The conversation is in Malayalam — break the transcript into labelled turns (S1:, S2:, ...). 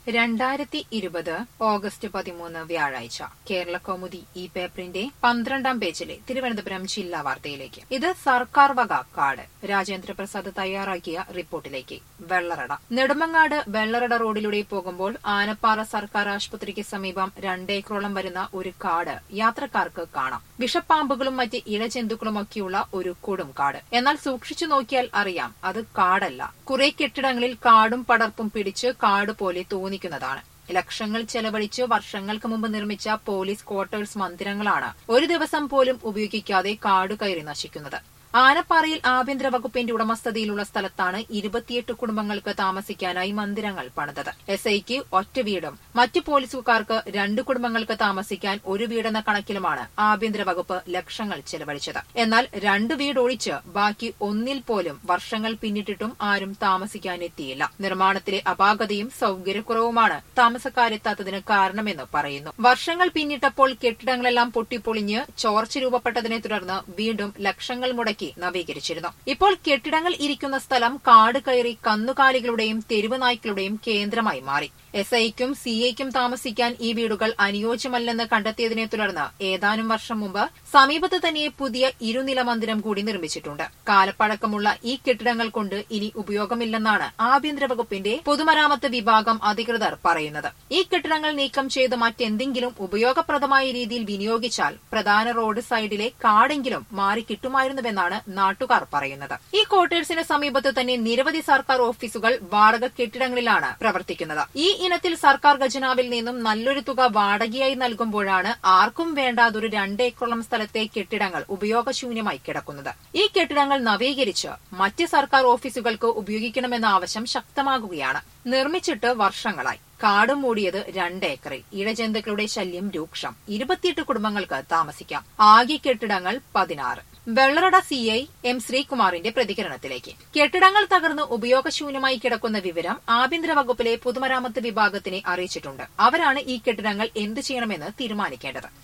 S1: രണ്ടായിരത്തി ഇരുപത് ഓഗസ്റ്റ് പതിമൂന്ന് വ്യാഴാഴ്ച കേരള കൗമുദി ഈ പേപ്പറിന്റെ പന്ത്രണ്ടാം പേജിലെ തിരുവനന്തപുരം ജില്ലാ വാർത്തയിലേക്ക് ഇത് സർക്കാർ വക കാട് രാജേന്ദ്ര പ്രസാദ് തയ്യാറാക്കിയ റിപ്പോർട്ടിലേക്ക് വെള്ളറട നെടുമങ്ങാട് വെള്ളറട റോഡിലൂടെ പോകുമ്പോൾ ആനപ്പാറ സർക്കാർ ആശുപത്രിക്ക് സമീപം രണ്ടേക്കറോളം വരുന്ന ഒരു കാട് യാത്രക്കാർക്ക് കാണാം വിഷപ്പാമ്പുകളും മറ്റ് ഇഴജന്തുക്കളുമൊക്കെയുള്ള ഒരു കൊടും കാട് എന്നാൽ സൂക്ഷിച്ചു നോക്കിയാൽ അറിയാം അത് കാടല്ല കുറെ കെട്ടിടങ്ങളിൽ കാടും പടർപ്പും പിടിച്ച് കാട് പോലെ തോന്നിക്കുന്നതാണ് ലക്ഷങ്ങൾ ചെലവഴിച്ച് വർഷങ്ങൾക്ക് മുമ്പ് നിർമ്മിച്ച പോലീസ് ക്വാർട്ടേഴ്സ് മന്ദിരങ്ങളാണ് ഒരു ദിവസം പോലും ഉപയോഗിക്കാതെ കാട് കയറി നശിക്കുന്നത് ആനപ്പാറയിൽ ആഭ്യന്തര വകുപ്പിന്റെ ഉടമസ്ഥതയിലുള്ള സ്ഥലത്താണ് ഇരുപത്തിയെട്ട് കുടുംബങ്ങൾക്ക് താമസിക്കാനായി മന്ദിരങ്ങൾ പണിതത് എസ് ഐക്ക് ഒറ്റ വീടും മറ്റു പോലീസുകാർക്ക് രണ്ട് കുടുംബങ്ങൾക്ക് താമസിക്കാൻ ഒരു വീടെന്ന കണക്കിലുമാണ് ആഭ്യന്തര വകുപ്പ് ലക്ഷങ്ങൾ ചെലവഴിച്ചത് എന്നാൽ രണ്ട് വീട് ഒഴിച്ച് ബാക്കി ഒന്നിൽ പോലും വർഷങ്ങൾ പിന്നിട്ടിട്ടും ആരും താമസിക്കാനെത്തിയില്ല നിർമ്മാണത്തിലെ അപാകതയും സൌകര്യക്കുറവുമാണ് താമസക്കാരെത്താത്തതിന് കാരണമെന്ന് പറയുന്നു വർഷങ്ങൾ പിന്നിട്ടപ്പോൾ കെട്ടിടങ്ങളെല്ലാം പൊട്ടിപ്പൊളിഞ്ഞ് ചോർച്ച രൂപപ്പെട്ടതിനെ തുടർന്ന് വീണ്ടും ലക്ഷങ്ങൾ മുടക്കി നവീകരിച്ചിരുന്നു ഇപ്പോൾ കെട്ടിടങ്ങൾ ഇരിക്കുന്ന സ്ഥലം കാട് കയറി കന്നുകാലികളുടെയും തെരുവ് നായ്ക്കളുടെയും കേന്ദ്രമായി മാറി എസ് ഐക്കും സി ഐക്കും താമസിക്കാൻ ഈ വീടുകൾ അനുയോജ്യമല്ലെന്ന് കണ്ടെത്തിയതിനെ തുടർന്ന് ഏതാനും വർഷം മുമ്പ് സമീപത്ത് തന്നെ പുതിയ ഇരുനില മന്ദിരം കൂടി നിർമ്മിച്ചിട്ടുണ്ട് കാലപ്പഴക്കമുള്ള ഈ കെട്ടിടങ്ങൾ കൊണ്ട് ഇനി ഉപയോഗമില്ലെന്നാണ് ആഭ്യന്തര വകുപ്പിന്റെ പൊതുമരാമത്ത് വിഭാഗം അധികൃതർ പറയുന്നത് ഈ കെട്ടിടങ്ങൾ നീക്കം ചെയ്ത് മറ്റെന്തെങ്കിലും ഉപയോഗപ്രദമായ രീതിയിൽ വിനിയോഗിച്ചാൽ പ്രധാന റോഡ് സൈഡിലെ കാടെങ്കിലും മാറി കിട്ടുമായിരുന്നുവെന്നാണ് നാട്ടുകാർ പറയുന്നത് ഈ ക്വാർട്ടേഴ്സിന് സമീപത്ത് തന്നെ നിരവധി സർക്കാർ ഓഫീസുകൾ വാടക കെട്ടിടങ്ങളിലാണ് പ്രവർത്തിക്കുന്നത് ഈ ഇനത്തിൽ സർക്കാർ ഖജനാവിൽ നിന്നും നല്ലൊരു തുക വാടകയായി നൽകുമ്പോഴാണ് ആർക്കും വേണ്ടാതൊരു രണ്ടേക്കറോളം സ്ഥലത്തെ കെട്ടിടങ്ങൾ ഉപയോഗശൂന്യമായി കിടക്കുന്നത് ഈ കെട്ടിടങ്ങൾ നവീകരിച്ച് മറ്റ് സർക്കാർ ഓഫീസുകൾക്ക് ഉപയോഗിക്കണമെന്ന ആവശ്യം ശക്തമാകുകയാണ് നിർമ്മിച്ചിട്ട് വർഷങ്ങളായി കാട് മൂടിയത് രണ്ടേക്കറിൽ ഇഴജന്തുക്കളുടെ ശല്യം രൂക്ഷം ഇരുപത്തിയെട്ട് കുടുംബങ്ങൾക്ക് താമസിക്കാം ആകെ കെട്ടിടങ്ങൾ പതിനാറ് വെള്ളറട സി ഐ എം ശ്രീകുമാറിന്റെ പ്രതികരണത്തിലേക്ക് കെട്ടിടങ്ങൾ തകർന്ന് ഉപയോഗശൂന്യമായി കിടക്കുന്ന വിവരം ആഭ്യന്തര വകുപ്പിലെ പൊതുമരാമത്ത് വിഭാഗത്തിനെ അറിയിച്ചിട്ടുണ്ട് അവരാണ് ഈ കെട്ടിടങ്ങൾ എന്ത് ചെയ്യണമെന്ന് തീരുമാനിക്കേണ്ടത്